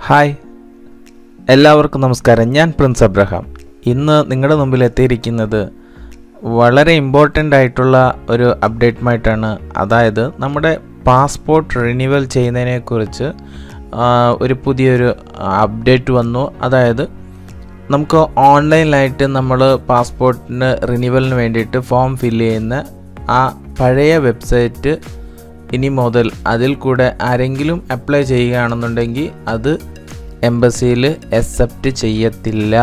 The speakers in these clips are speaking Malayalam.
ഹായ് എല്ലാവർക്കും നമസ്കാരം ഞാൻ പ്രിൻസ് അബ്രഹാം ഇന്ന് നിങ്ങളുടെ മുമ്പിൽ എത്തിയിരിക്കുന്നത് വളരെ ഇമ്പോർട്ടൻ്റ് ആയിട്ടുള്ള ഒരു അപ്ഡേറ്റുമായിട്ടാണ് അതായത് നമ്മുടെ പാസ്പോർട്ട് റിന്യൂവൽ ചെയ്യുന്നതിനെക്കുറിച്ച് ആ, ഒരു പുതിയൊരു അപ്ഡേറ്റ് വന്നു അതായത് നമുക്ക് ഓൺലൈനിലായിട്ട് നമ്മൾ പാസ്പോർട്ടിന് റിന്യൂവലിന് വേണ്ടിയിട്ട് ഫോം ഫില്ല് ചെയ്യുന്ന ആ പഴയ വെബ്സൈറ്റ് ഇനി മുതൽ അതിൽ കൂടെ ആരെങ്കിലും അപ്ലൈ ചെയ്യുകയാണെന്നുണ്ടെങ്കിൽ അത് എംബസിയിൽ അക്സെപ്റ്റ് ചെയ്യത്തില്ല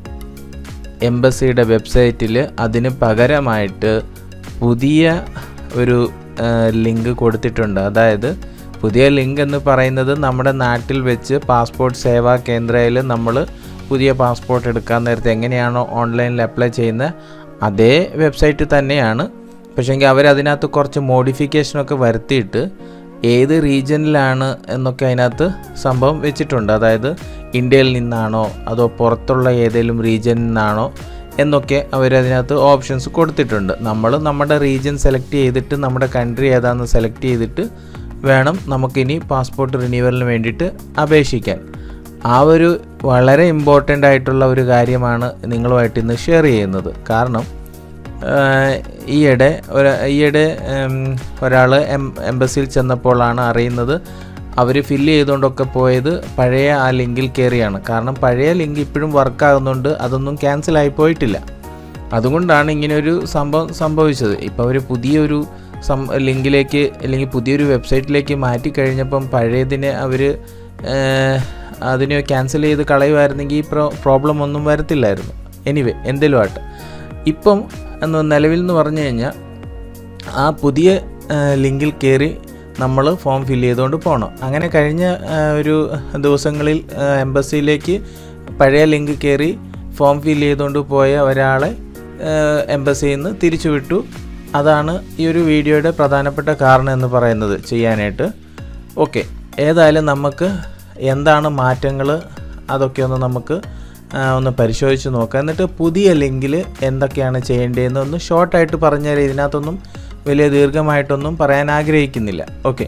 എംബസിയുടെ വെബ്സൈറ്റിൽ അതിന് പകരമായിട്ട് പുതിയ ഒരു ലിങ്ക് കൊടുത്തിട്ടുണ്ട് അതായത് പുതിയ ലിങ്ക് എന്ന് പറയുന്നത് നമ്മുടെ നാട്ടിൽ വെച്ച് പാസ്പോർട്ട് സേവാ കേന്ദ്രയിൽ നമ്മൾ പുതിയ പാസ്പോർട്ട് എടുക്കാൻ നേരത്തെ എങ്ങനെയാണോ ഓൺലൈനിൽ അപ്ലൈ ചെയ്യുന്നത് അതേ വെബ്സൈറ്റ് തന്നെയാണ് പക്ഷേങ്കിൽ അവർ അതിനകത്ത് കുറച്ച് മോഡിഫിക്കേഷനൊക്കെ വരുത്തിയിട്ട് ഏത് റീജിയനിലാണ് എന്നൊക്കെ അതിനകത്ത് സംഭവം വെച്ചിട്ടുണ്ട് അതായത് ഇന്ത്യയിൽ നിന്നാണോ അതോ പുറത്തുള്ള ഏതെങ്കിലും റീജിയനിൽ നിന്നാണോ എന്നൊക്കെ അവരതിനകത്ത് ഓപ്ഷൻസ് കൊടുത്തിട്ടുണ്ട് നമ്മൾ നമ്മുടെ റീജിയൻ സെലക്ട് ചെയ്തിട്ട് നമ്മുടെ കൺട്രി ഏതാണെന്ന് സെലക്ട് ചെയ്തിട്ട് വേണം നമുക്കിനി പാസ്പോർട്ട് റിന്യൂവലിന് വേണ്ടിയിട്ട് അപേക്ഷിക്കാൻ ആ ഒരു വളരെ ഇമ്പോർട്ടൻ്റ് ആയിട്ടുള്ള ഒരു കാര്യമാണ് നിങ്ങളുമായിട്ട് ഇന്ന് ഷെയർ ചെയ്യുന്നത് കാരണം ആഹ് ഈയിടെ ഒരു ഈയിടെ ഒരാൾ എം എംബസിയിൽ ചെന്നപ്പോഴാണ് അറിയുന്നത് അവർ ഫില്ല് ചെയ്തുകൊണ്ടൊക്കെ പോയത് പഴയ ആ ലിങ്കിൽ കയറിയാണ് കാരണം പഴയ ലിങ്ക് ഇപ്പോഴും വർക്കാകുന്നുണ്ട് അതൊന്നും ക്യാൻസൽ ആയി പോയിട്ടില്ല അതുകൊണ്ടാണ് ഇങ്ങനെ ഒരു സംഭവം സംഭവിച്ചത് ഇപ്പോൾ അവർ പുതിയൊരു സം ലിങ്കിലേക്ക് അല്ലെങ്കിൽ പുതിയൊരു വെബ്സൈറ്റിലേക്ക് മാറ്റി കഴിഞ്ഞപ്പം പഴയതിനെ അവർ അതിനെ ക്യാൻസൽ ചെയ്ത് കളയുമായിരുന്നെങ്കിൽ ഈ പ്രോ പ്രോബ്ലം ഒന്നും വരത്തില്ലായിരുന്നു എനിവേ എന്തെങ്കിലും ആട്ടെ ഇപ്പം എന്ന് നിലവിൽ എന്ന് പറഞ്ഞു കഴിഞ്ഞാൽ ആ പുതിയ ആ, ലിങ്കിൽ കയറി നമ്മൾ ഫോം ഫില്ല് ചെയ്തുകൊണ്ട് പോകണം അങ്ങനെ കഴിഞ്ഞ ആ, ഒരു ദിവസങ്ങളിൽ ആ, എംബസിയിലേക്ക് പഴയ ലിങ്ക് കയറി ഫോം ഫില്ല് ചെയ്തുകൊണ്ട് പോയ ഒരാളെ ആ, എംബസിയിൽ നിന്ന് തിരിച്ചു വിട്ടു അതാണ് ഈ ഒരു വീഡിയോയുടെ പ്രധാനപ്പെട്ട കാരണം എന്ന് പറയുന്നത് ചെയ്യാനായിട്ട് ഓക്കെ ഏതായാലും നമുക്ക് എന്താണ് മാറ്റങ്ങൾ അതൊക്കെ ഒന്ന് നമുക്ക് ആ, ഒന്ന് പരിശോധിച്ച് നോക്കാം എന്നിട്ട് പുതിയ ലിങ്കിൽ എന്തൊക്കെയാണ് ചെയ്യേണ്ടതെന്ന് ഒന്ന് ഷോർട്ടായിട്ട് പറഞ്ഞാൽ ഇതിനകത്തൊന്നും വലിയ ദീർഘമായിട്ടൊന്നും പറയാൻ ആഗ്രഹിക്കുന്നില്ല ഓക്കെ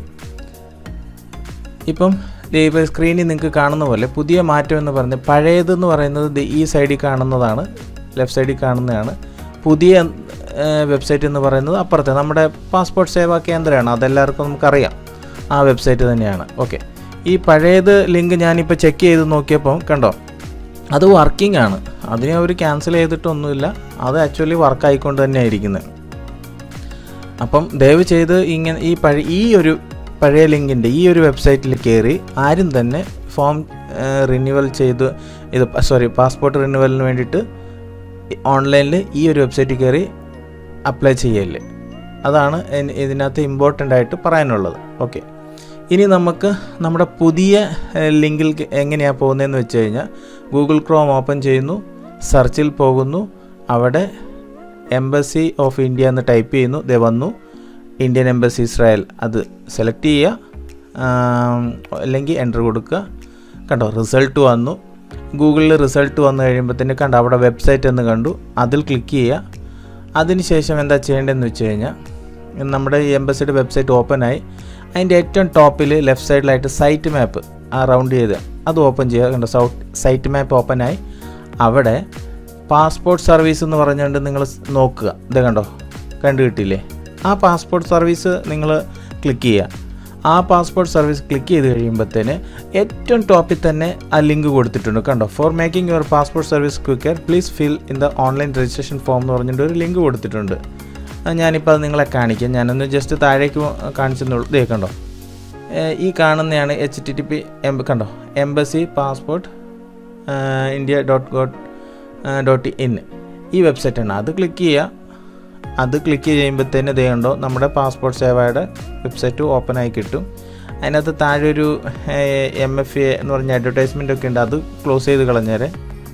ഇപ്പം ദേ ഇപ്പോൾ സ്ക്രീനിൽ നിങ്ങൾക്ക് കാണുന്ന പോലെ പുതിയ മാറ്റം എന്ന് പറയുന്നത് പഴയതെന്ന് പറയുന്നത് ദേ ഈ സൈഡിൽ കാണുന്നതാണ് ലെഫ്റ്റ് സൈഡിൽ കാണുന്നതാണ് പുതിയ വെബ്സൈറ്റ് എന്ന് പറയുന്നത് അപ്പുറത്തെ നമ്മുടെ പാസ്പോർട്ട് സേവാ കേന്ദ്രമാണ് അതെല്ലാവർക്കും നമുക്കറിയാം ആ വെബ്സൈറ്റ് തന്നെയാണ് ഓക്കെ ഈ പഴയത് ലിങ്ക് ഞാനിപ്പോൾ ചെക്ക് ചെയ്ത് നോക്കിയപ്പോൾ കണ്ടോ അത് വർക്കിംഗ് ആണ് അതിനെ അവർ ക്യാൻസൽ ചെയ്തിട്ടൊന്നുമില്ല അത് ആക്ച്വലി വർക്ക് ആയിക്കൊണ്ട് തന്നെയാണ് ഇരിക്കുന്നത് അപ്പം ദയവ് ചെയ്ത് ഇങ്ങനെ ഈ പഴയ ഈ ഒരു പഴയ ലിങ്കിൻ്റെ ഈ ഒരു വെബ്സൈറ്റിൽ കയറി ആരും തന്നെ ഫോം റിന്യൂവൽ ചെയ്ത് ഇത് സോറി പാസ്പോർട്ട് റിന്യൂവലിന് വേണ്ടിയിട്ട് ഓൺലൈനിൽ ഈ ഒരു വെബ്സൈറ്റിൽ കയറി അപ്ലൈ ചെയ്യല്ലേ അതാണ് എൻ- ഇതിനകത്ത് ഇമ്പോർട്ടൻ്റ് ആയിട്ട് പറയാനുള്ളത് ഓക്കെ ഇനി നമുക്ക് നമ്മുടെ പുതിയ ഏഹ്, ലിങ്കിൽ ക- എങ്ങനെയാണ് പോകുന്നതെന്ന് വെച്ച് കഴിഞ്ഞാൽ ഗൂഗിൾ ക്രോം ഓപ്പൺ ചെയ്യുന്നു സെർച്ചിൽ പോകുന്നു അവിടെ എംബസി ഓഫ് ഇന്ത്യ എന്ന് ടൈപ്പ് ചെയ്യുന്നു ദേ വന്നു ഇന്ത്യൻ എംബസി ഇസ്രായേൽ അത് സെലക്ട് ചെയ്യുക ആം, അല്ലെങ്കിൽ എൻ്റർ കൊടുക്കുക കണ്ടോ റിസൾട്ട് വന്നു ഗൂഗിളിൽ റിസൾട്ട് വന്നു കഴിയുമ്പോഴത്തേന് കണ്ടോ അവിടെ വെബ്സൈറ്റ് എന്ന് കണ്ടു അതിൽ ക്ലിക്ക് ചെയ്യുക അതിനുശേഷം എന്താ ചെയ്യേണ്ടതെന്ന് വെച്ച് കഴിഞ്ഞാൽ നമ്മുടെ ഈ എംബസിയുടെ വെബ്സൈറ്റ് ഓപ്പണായി അതിൻ്റെ ഏറ്റവും ടോപ്പിൽ ലെഫ്റ്റ് സൈഡിലായിട്ട് സൈറ്റ് മാപ്പ് ആ റൗണ്ട് ചെയ്ത് അത് ഓപ്പൺ ചെയ്യുക കണ്ടോ സൗട്ട് സൈറ്റ് മാപ്പ് ഓപ്പണായി അവിടെ പാസ്പോർട്ട് സർവീസ് എന്ന് പറഞ്ഞുകൊണ്ട് നിങ്ങൾ നോക്കുക ഇത് കണ്ടോ കണ്ടു കിട്ടിയില്ലേ ആ പാസ്പോർട്ട് സർവീസ് നിങ്ങൾ ക്ലിക്ക് ചെയ്യുക ആ പാസ്പോർട്ട് സർവീസ് ക്ലിക്ക് ചെയ്ത് കഴിയുമ്പോഴത്തേന് ഏറ്റവും ടോപ്പിൽ തന്നെ ആ ലിങ്ക് കൊടുത്തിട്ടുണ്ട് കണ്ടോ for making your passport service quicker please fill in the online registration form എന്ന് പറഞ്ഞിട്ട് ഒരു ലിങ്ക് കൊടുത്തിട്ടുണ്ട് അത് ഞാനിപ്പോൾ അത് നിങ്ങളെ കാണിക്കാം ഞാനൊന്ന് ജസ്റ്റ് താഴേക്ക് കാണിച്ചെന്നുള്ളൂ ദേ കണ്ടോ ഏഹ് ഈ കാണുന്നതാണ് H T T P M കണ്ടോ embassy passport India dot gov dot in ഈ വെബ്സൈറ്റാണ് അത് ക്ലിക്ക് ചെയ്യുക അത് ക്ലിക്ക് ചെയ്യുമ്പോഴത്തേന് ഇതേ ഉണ്ടോ നമ്മുടെ പാസ്പോർട്ട് സേവയുടെ വെബ്സൈറ്റ് ഓപ്പൺ ആയി കിട്ടും അതിനകത്ത് താഴെ ഒരു എം എഫ് എ എന്ന് പറഞ്ഞ അഡ്വർടൈസ്മെൻ്റ് ഒക്കെ ഉണ്ട് അത് ക്ലോസ് ചെയ്ത് കളഞ്ഞേരെ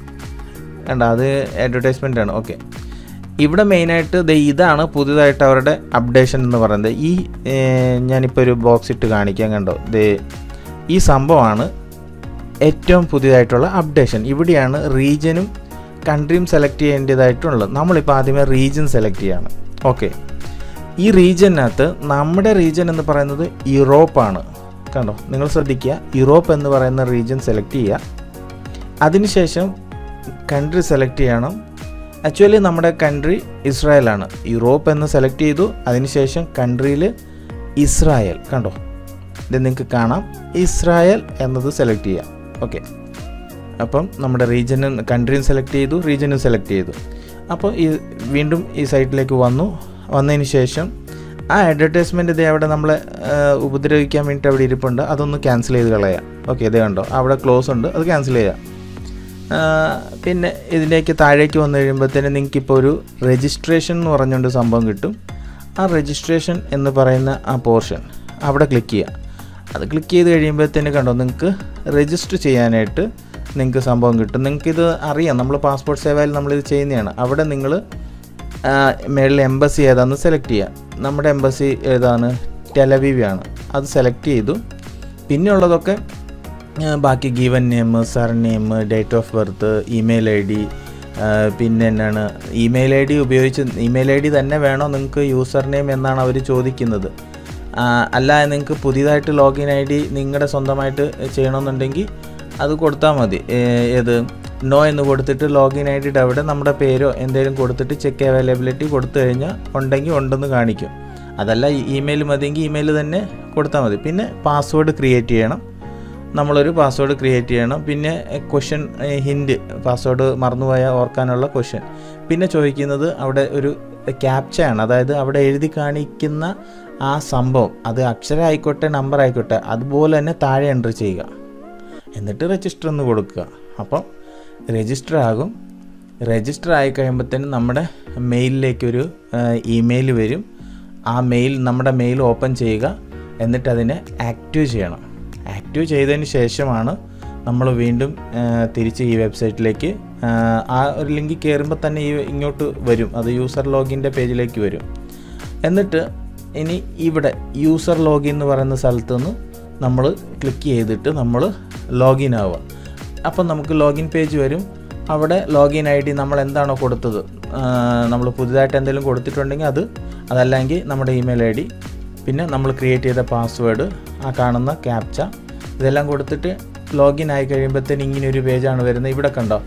കണ്ട അത് അഡ്വർടൈസ്മെൻ്റ് ആണ് ഓക്കെ ഇവിടെ മെയിനായിട്ട് ദേ ഇതാണ് പുതിയതായിട്ട് അവരുടെ അപ്ഡേഷൻ എന്ന് പറയുന്നത് ഈ ഏർ, ഞാനിപ്പോൾ ഒരു ബോക്സ് ഇട്ട് കാണിക്കാൻ കണ്ടോ ദേ ഈ സംഭവമാണ് ഏറ്റവും പുതിയതായിട്ടുള്ള അപ്ഡേഷൻ ഇവിടെയാണ് റീജിയനും കൺട്രിയും സെലക്ട് ചെയ്യേണ്ടതായിട്ടുള്ളത് നമ്മളിപ്പോൾ ആദ്യമേ റീജിയൻ സെലക്ട് ചെയ്യാണ് ഓക്കെ ഈ റീജിയനകത്ത് നമ്മുടെ റീജിയൻ എന്ന് പറയുന്നത് യൂറോപ്പാണ് കണ്ടോ നിങ്ങൾ ശ്രദ്ധിക്കുക യൂറോപ്പ് എന്ന് പറയുന്ന റീജിയൻ സെലക്ട് ചെയ്യുക അതിനുശേഷം കൺട്രി സെലക്ട് ചെയ്യണം ആക്ച്വലി നമ്മുടെ കൺട്രി ഇസ്രായേലാണ് യൂറോപ്പ് എന്ന് സെലക്ട് ചെയ്തു അതിനുശേഷം കൺട്രിയിൽ ഇസ്രായേൽ കണ്ടോ ഇത് നിങ്ങൾക്ക് കാണാം ഇസ്രായേൽ എന്നത് സെലക്ട് ചെയ്യാം ഓക്കെ അപ്പം നമ്മുടെ റീജിയനും കൺട്രിയും സെലക്ട് ചെയ്തു റീജിയനും സെലക്ട് ചെയ്തു അപ്പോൾ ഈ വീണ്ടും ഈ സൈറ്റിലേക്ക് വന്നു വന്നതിന് ശേഷം ആ അഡ്വർടൈസ്മെൻറ്റ് ഇത് അവിടെ നമ്മളെ ആ, ഉപദ്രവിക്കാൻ വേണ്ടിയിട്ട് അവിടെ ഇരിപ്പുണ്ട് അതൊന്ന് ക്യാൻസൽ ചെയ്ത് കളയാം ഓക്കെ ഇത് കണ്ടോ അവിടെ ക്ലോസ് ഉണ്ട് അത് ക്യാൻസൽ ചെയ്യാം ആ, പിന്നെ ഇതിലേക്ക് താഴേക്ക് വന്നു കഴിയുമ്പോഴത്തേന് നിങ്ങൾക്ക് ഇപ്പോൾ ഒരു രജിസ്ട്രേഷൻ എന്ന് പറഞ്ഞുകൊണ്ട് സംഭവം കിട്ടും ആ രജിസ്ട്രേഷൻ എന്ന് പറയുന്ന ആ പോർഷൻ അവിടെ ക്ലിക്ക് ചെയ്യുക അത് ക്ലിക്ക് ചെയ്ത് കഴിയുമ്പോഴത്തേന് കണ്ടോ നിങ്ങൾക്ക് രജിസ്റ്റർ ചെയ്യാനായിട്ട് നിങ്ങൾക്ക് സംഭവം കിട്ടും നിങ്ങൾക്കിത് അറിയാം നമ്മൾ പാസ്പോർട്ട് സേവയിൽ നമ്മളിത് ചെയ്യുന്നതാണ് അവിടെ നിങ്ങൾ മേളിൽ എംബസി ഏതാണെന്ന് സെലക്ട് ചെയ്യുക നമ്മുടെ എംബസി ഏതാണ് ടെലവീവാണ് അത് സെലക്ട് ചെയ്തു പിന്നെയുള്ളതൊക്കെ ആ, ബാക്കി ഗീവൻ നെയിം സർ name date of birth email I D പിന്നെ എന്നാണ് ഇമെയിൽ ഐ ഡി ഉപയോഗിച്ച് ഇമെയിൽ ഐ ഡി തന്നെ വേണോ നിങ്ങൾക്ക് യൂസർ നെയിം എന്നാണ് അവർ ചോദിക്കുന്നത് ആ, അല്ല നിങ്ങൾക്ക് പുതിയതായിട്ട് ലോഗിൻ ഐ ഡി നിങ്ങളുടെ സ്വന്തമായിട്ട് ചെയ്യണമെന്നുണ്ടെങ്കിൽ അത് കൊടുത്താൽ മതി ഏ, ഏത് നോ എന്ന് കൊടുത്തിട്ട് ലോഗിൻ ഐ ഡിയുടെ അവിടെ നമ്മുടെ പേരോ എന്തെങ്കിലും കൊടുത്തിട്ട് ചെക്ക് അവൈലബിലിറ്റി കൊടുത്തു കഴിഞ്ഞാൽ ഉണ്ടെങ്കിൽ ഉണ്ടെന്ന് കാണിക്കും അതല്ല ഇമെയിൽ മതിയെങ്കിൽ ഇമെയിൽ തന്നെ കൊടുത്താൽ മതി പിന്നെ പാസ്വേഡ് ക്രിയേറ്റ് ചെയ്യണം നമ്മളൊരു പാസ്വേഡ് ക്രിയേറ്റ് ചെയ്യണം പിന്നെ ക്വസ്റ്റ്യൻ ഹിൻഡ് പാസ്വേഡ് മറന്നുപോയാൽ ഓർക്കാനുള്ള ക്വസ്റ്റ്യൻ പിന്നെ ചോദിക്കുന്നത് അവിടെ ഒരു ക്യാപ്ചയാണ് അതായത് അവിടെ എഴുതി കാണിക്കുന്ന ആ സംഭവം അത് അക്ഷരം ആയിക്കോട്ടെ നമ്പർ ആയിക്കോട്ടെ അതുപോലെ തന്നെ താഴെ എൻ്റർ ചെയ്യുക എന്നിട്ട് രജിസ്റ്റർ എന്ന് കൊടുക്കുക അപ്പം രജിസ്റ്റർ ആകും രജിസ്റ്റർ ആയി കഴിയുമ്പോഴത്തേനും നമ്മുടെ മെയിലിലേക്കൊരു ഇമെയിൽ വരും ആ മെയിൽ നമ്മുടെ മെയിൽ ഓപ്പൺ ചെയ്യുക എന്നിട്ട് അതിനെ ആക്റ്റീവ് ചെയ്യണം ആക്റ്റീവ് ചെയ്തതിന് ശേഷമാണ് നമ്മൾ വീണ്ടും ആ, തിരിച്ച് ഈ വെബ്സൈറ്റിലേക്ക് ആ, ആ ഒരു ലിങ്ക് കയറുമ്പോൾ തന്നെ ഈ ഇങ്ങോട്ട് വരും അത് യൂസർ ലോഗിൻ്റെ പേജിലേക്ക് വരും എന്നിട്ട് ഇനി ഇവിടെ യൂസർ ലോഗിൻ എന്ന് പറയുന്ന സ്ഥലത്ത് നിന്ന് നമ്മൾ ക്ലിക്ക് ചെയ്തിട്ട് നമ്മൾ ലോഗിൻ ആവുക അപ്പം നമുക്ക് ലോഗിൻ പേജ് വരും അവിടെ ലോഗിൻ ഐ ഡി നമ്മൾ എന്താണോ കൊടുത്തത് നമ്മൾ പുതുതായിട്ട് എന്തെങ്കിലും കൊടുത്തിട്ടുണ്ടെങ്കിൽ അത് അതല്ലെങ്കിൽ നമ്മുടെ ഇമെയിൽ ഐ ഡി പിന്നെ നമ്മൾ ക്രിയേറ്റ് ചെയ്ത പാസ്വേഡ് ആ കാണുന്ന ക്യാപ്ച ഇതെല്ലാം കൊടുത്തിട്ട് ലോഗിൻ ആയി കഴിയുമ്പോഴത്തേന് ഇങ്ങനെ ഒരു പേജാണ് വരുന്നത് ഇവിടെ കണ്ടോ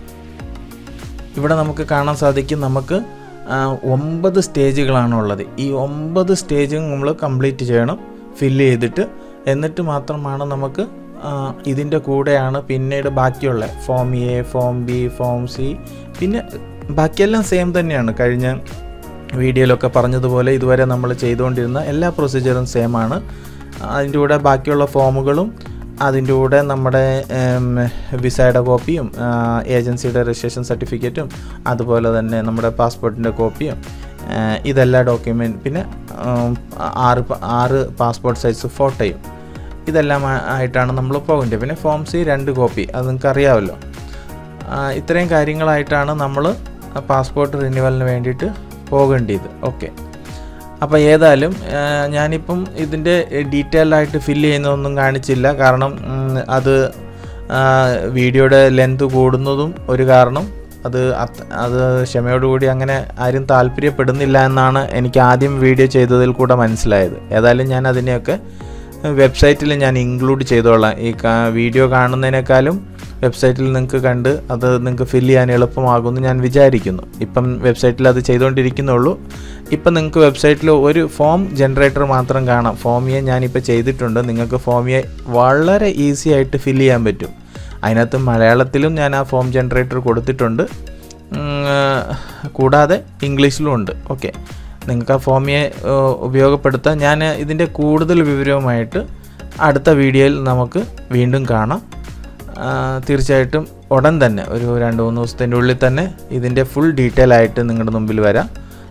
ഇവിടെ നമുക്ക് കാണാൻ സാധിക്കും നമുക്ക് ആ, ഒമ്പത് സ്റ്റേജുകളാണ് ഉള്ളത് ഈ ഒമ്പത് സ്റ്റേജും നമ്മൾ കംപ്ലീറ്റ് ചെയ്യണം ഫില്ല് ചെയ്തിട്ട് എന്നിട്ട് മാത്രമാണ് നമുക്ക് ആ, ഇതിൻ്റെ കൂടെയാണ് പിന്നീട് ബാക്കിയുള്ള form A form B form C പിന്നെ ബാക്കിയെല്ലാം സെയിം തന്നെയാണ് കഴിഞ്ഞ വീഡിയോയിലൊക്കെ പറഞ്ഞതുപോലെ ഇതുവരെ നമ്മൾ ചെയ്തുകൊണ്ടിരുന്ന എല്ലാ പ്രൊസീജിയറും സെയിം ആണ് അതിൻ്റെ കൂടെ ബാക്കിയുള്ള ഫോമുകളും അതിൻ്റെ കൂടെ നമ്മുടെ ഉം, വിസയുടെ കോപ്പിയും ആ, ഏജൻസിയുടെ രജിസ്ട്രേഷൻ സർട്ടിഫിക്കറ്റും അതുപോലെ തന്നെ നമ്മുടെ പാസ്പോർട്ടിൻ്റെ കോപ്പിയും ആ, ഇതെല്ലാ ഡോക്യുമെൻറ്റ് പിന്നെ ഉം, ആറ് പ- ആറ് പാസ്പോർട്ട് സൈസ് ഫോട്ടോയും ഇതെല്ലാം ആ- ആയിട്ടാണ് നമ്മൾ പോകേണ്ടത് പിന്നെ ഫോം സി രണ്ട് കോപ്പി അത് നിങ്ങൾക്ക് അറിയാമല്ലോ ആ, ഇത്രയും കാര്യങ്ങളായിട്ടാണ് നമ്മൾ പാസ്പോർട്ട് റിന്യൂവലിന് വേണ്ടിയിട്ട് പോകേണ്ടത് ഓക്കെ അപ്പോൾ ഏതായാലും ആ, ഞാനിപ്പം ഇതിൻ്റെ ഡീറ്റെയിൽ ആയിട്ട് ഫില്ല് ചെയ്യുന്നതൊന്നും കാണിച്ചില്ല കാരണം ഉം, അത് ആ, വീഡിയോയുടെ ലെങ്ത് കൂടുന്നതും ഒരു കാരണം അത് അത് അത് ക്ഷമയോടുകൂടി അങ്ങനെ ആരും താല്പര്യപ്പെടുന്നില്ല എന്നാണ് എനിക്ക് ആദ്യം വീഡിയോ ചെയ്തതിൽ കൂടെ മനസ്സിലായത് ഏതായാലും ഞാൻ അതിനെയൊക്കെ വെബ്സൈറ്റിൽ ഞാൻ ഇൻക്ലൂഡ് ചെയ്തോളാം ഈ കാ- വീഡിയോ കാണുന്നതിനേക്കാളും വെബ്സൈറ്റിൽ നിങ്ങൾക്ക് കണ്ട് അത് നിങ്ങൾക്ക് ഫില്ല് ചെയ്യാൻ എളുപ്പമാകുമെന്ന് ഞാൻ വിചാരിക്കുന്നു ഇപ്പം വെബ്സൈറ്റിൽ അത് ചെയ്തുകൊണ്ടിരിക്കുന്നുള്ളൂ ഇപ്പം നിങ്ങൾക്ക് വെബ്സൈറ്റിൽ ഒരു ഫോം ജനറേറ്റർ മാത്രം കാണാം ഫോമിയെ ഞാനിപ്പോൾ ചെയ്തിട്ടുണ്ട് നിങ്ങൾക്ക് ഫോമിയെ വളരെ ഈസി ആയിട്ട് ഫില്ല് ചെയ്യാൻ പറ്റും അതിനകത്ത് മലയാളത്തിലും ഞാൻ ആ ഫോം ജനറേറ്റർ കൊടുത്തിട്ടുണ്ട് ഉം, ആ, കൂടാതെ ഇംഗ്ലീഷിലും ഉണ്ട് ഓക്കെ നിങ്ങൾക്ക് ആ ഫോമിയെ ആ, ഉപയോഗപ്പെടുത്താൻ ഞാൻ ഇതിൻ്റെ കൂടുതൽ വിവരവുമായിട്ട് അടുത്ത വീഡിയോയിൽ നമുക്ക് വീണ്ടും കാണാം ആ, തീർച്ചയായിട്ടും ഉടൻ തന്നെ ഒരു രണ്ട് മൂന്ന് ദിവസത്തിൻ്റെ ഉള്ളിൽ തന്നെ ഇതിൻ്റെ ഫുൾ ഡീറ്റെയിൽ ആയിട്ട് നിങ്ങളുടെ മുമ്പിൽ വരാം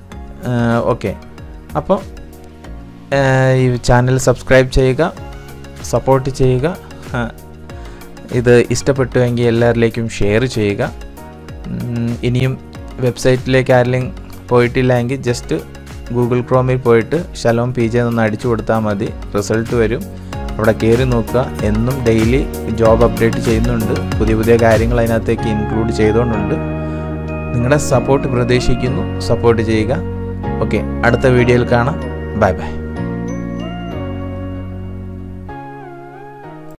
ഓക്കെ അപ്പോൾ ഈ ചാനൽ സബ്സ്ക്രൈബ് ചെയ്യുക സപ്പോർട്ട് ചെയ്യുക ആ, ഇത് ഇഷ്ടപ്പെട്ടുവെങ്കിൽ എല്ലാവരിലേക്കും ഷെയർ ചെയ്യുക ഉം, ഇനിയും വെബ്സൈറ്റിലേക്ക് ആരെങ്കിലും പോയിട്ടില്ല എങ്കിൽ ജസ്റ്റ് ഗൂഗിൾ ക്രോമിൽ പോയിട്ട് ശലോം പി ജെ എന്നൊന്ന് അടിച്ചു കൊടുത്താൽ മതി റിസൾട്ട് വരും അവിടെ കയറി നോക്കുക എന്നും ഡെയിലി ജോബ് അപ്ഡേറ്റ് ചെയ്യുന്നുണ്ട് പുതിയ പുതിയ കാര്യങ്ങൾ അതിനകത്തേക്ക് ഇൻക്ലൂഡ് ചെയ്തുകൊണ്ടുണ്ട് നിങ്ങളുടെ സപ്പോർട്ട് പ്രതീക്ഷിക്കുന്നു സപ്പോർട്ട് ചെയ്യുക ഓക്കെ അടുത്ത വീഡിയോയിൽ കാണാം ബൈ ബൈ